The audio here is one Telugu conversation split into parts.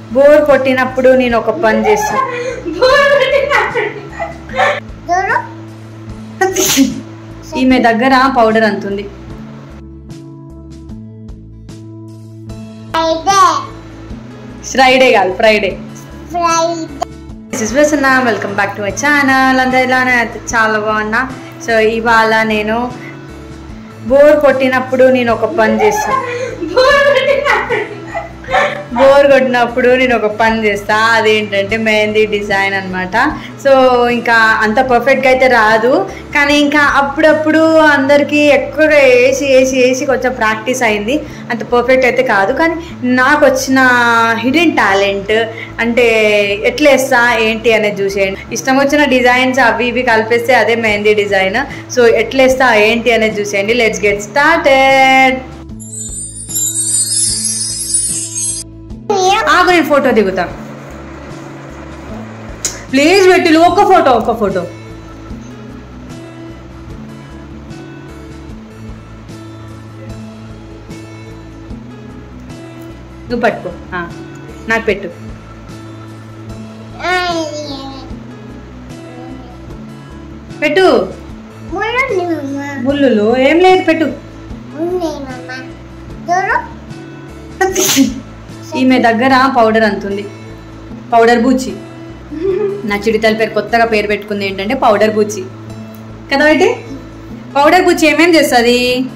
బోర్ కొట్టినప్పుడు నేను ఒక పని చేస్తాను చూడు ఈమె దగ్గర పౌడర్ అంతుంది ఫ్రైడే ఫ్రైడే కాదు Friday Friday Prasanna welcome back to my channel అందరు ఇలానే అయితే చాలా బాగున్నా సో ఇవాళ నేను బోర్ కొట్టినప్పుడు నేను ఒక పని చేస్తాను బోర్ కొట్టినప్పుడు నేను ఒక పని చేస్తా అదేంటంటే మెహందీ డిజైన్ అన్నమాట సో ఇంకా అంత పర్ఫెక్ట్గా అయితే రాదు కానీ ఇంకా అప్పుడప్పుడు అందరికీ ఎక్కువగా వేసి వేసి వేసి కొంచెం ప్రాక్టీస్ అయింది అంత పర్ఫెక్ట్ అయితే కాదు కానీ నాకు వచ్చిన హిడెన్ టాలెంట్ అంటే ఎట్లా వేస్తా ఏంటి అనేది చూసేయండి ఇష్టం వచ్చిన డిజైన్స్ అవి ఇవి కలిపేస్తే అదే మెహందీ డిజైన్ సో ఎట్లా వేస్తా ఏంటి అనేది చూసేయండి లెట్స్ గెట్ స్టార్టెడ్ ఆగు నేను ఫోటో దిగుతా ప్లీజ్ పెట్టిలు ఒక్క ఫోటో ఒక్క ఫోటో నువ్వు పట్టుకో ఆ, నాకు పెట్టు పెట్టు ముళ్ళు మమ్మ ముళ్ళులు ఏం లేదు పెట్టు ఉన్నాయి మమ్మ చూడు ఈమె దగ్గర పౌడర్ అంతుంది పౌడర్ బూచి నా చిడితల పేరు కొత్తగా పేరు పెట్టుకుంది ఏంటంటే పౌడర్ బూచి కదా అయితే పౌడర్ బూచి ఏమేం చేస్తుంది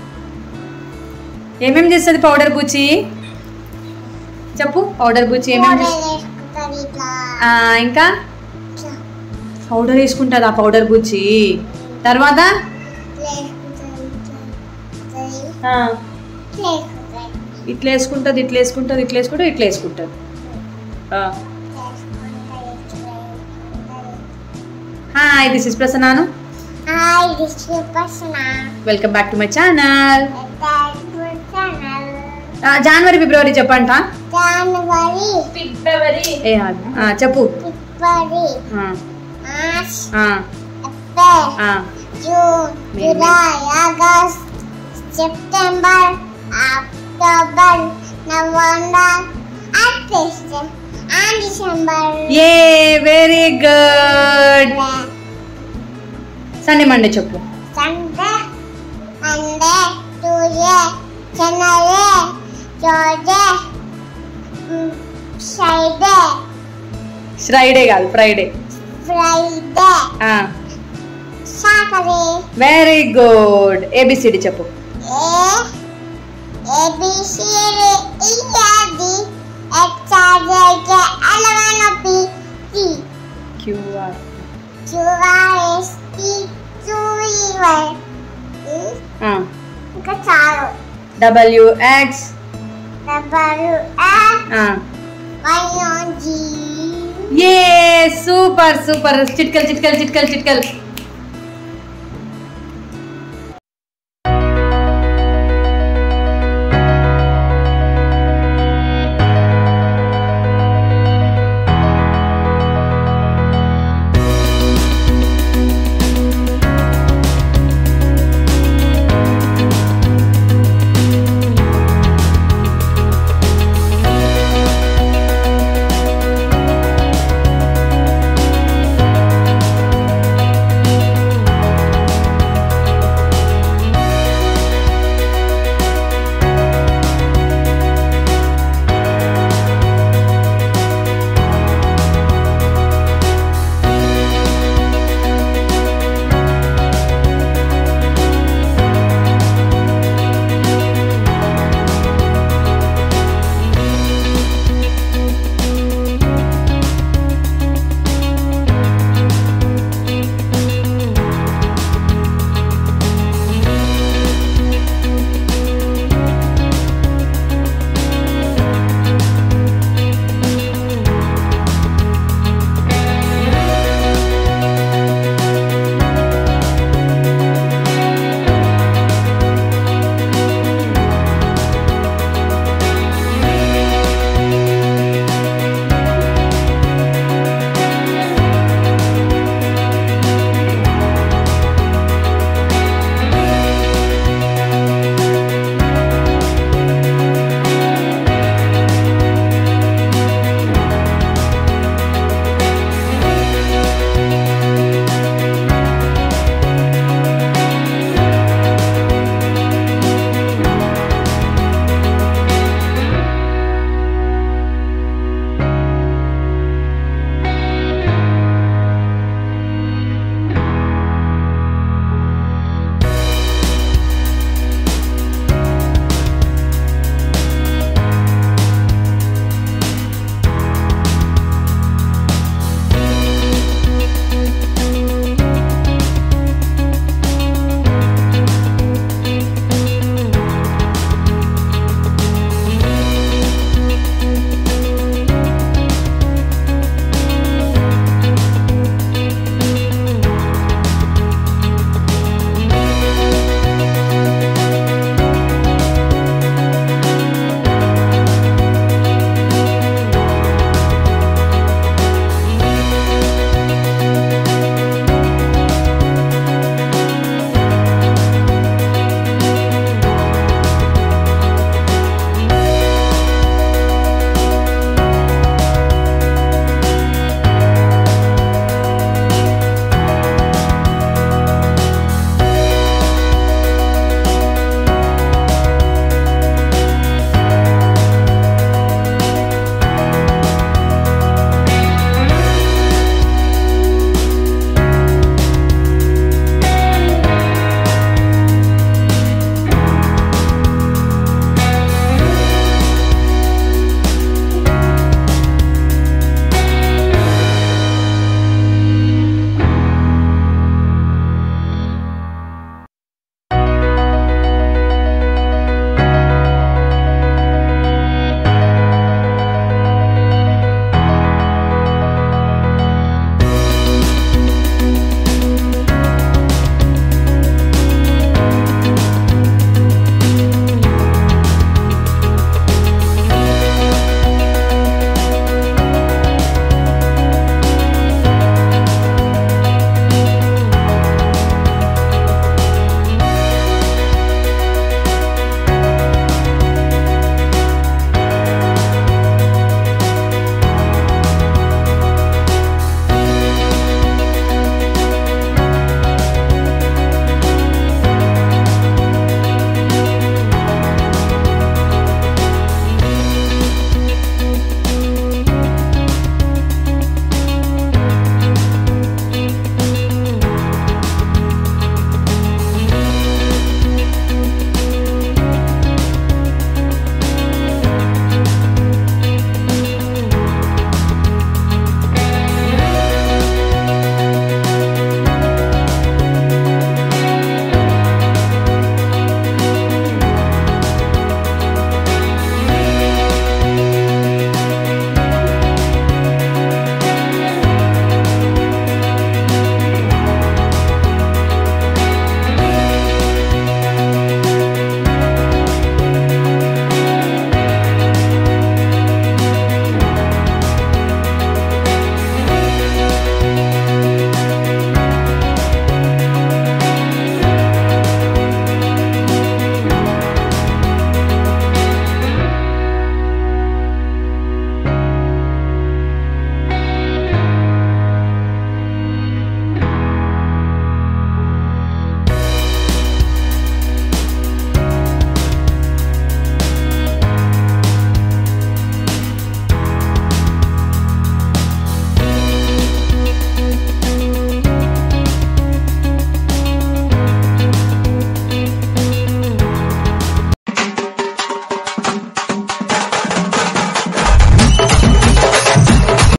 ఏమేం చేస్తుంది పౌడర్ బూచి చెప్పు పౌడర్ బూచి ఏమేం పౌడర్ చేస్తుంది వేసుకుంటారు ఇట్లా ఆ, ఇంకా ఇట్లా పౌడర్ వేసుకుంటుంది ఆ పౌడర్ బూచి తర్వాత వేసుకుంటారు ఇట్లా ఇట్లా ఆ, వేసుకుంటారు ఇట్లా వేసుకుంటుంది ఇట్లా వేసుకుంటుంది ఇట్లా వేసుకుంటుంది ఇట్లా వేసుకుంటుంది ఆ. హాయ్ దిస్ ఇస్ ప్రసన్నాను hi this is Prasanna welcome back to my channel channel జనవరి ఫిబ్రవరి చెప్పంట జనవరి ఏ ఆగు. ఆ, చెప్పు ఫిబ్రవరి ఆ, మార్చ్ ఆ, ఏప్రిల్ ఆ. June May, July August September October November August and December ఏ వెరీ గుడ్ సండే మండే చెప్పు సండే మండే ట్యూస్డే శనివారం థర్స్డే ఫ్రైడే ఫ్రైడే కాదు Friday Friday Saturday very good A B C D చెప్పు A A B C D E R D X R J eleven P T QR Q R S T చూఈవై ఇంకా చాలు డబ్ల్యూఎక్స్ డబ్ల్యూ వై జీ ఏ సూపర్ సూపర్ చిట్కల్ చిట్కల్ చిట్కల్ చిట్కల్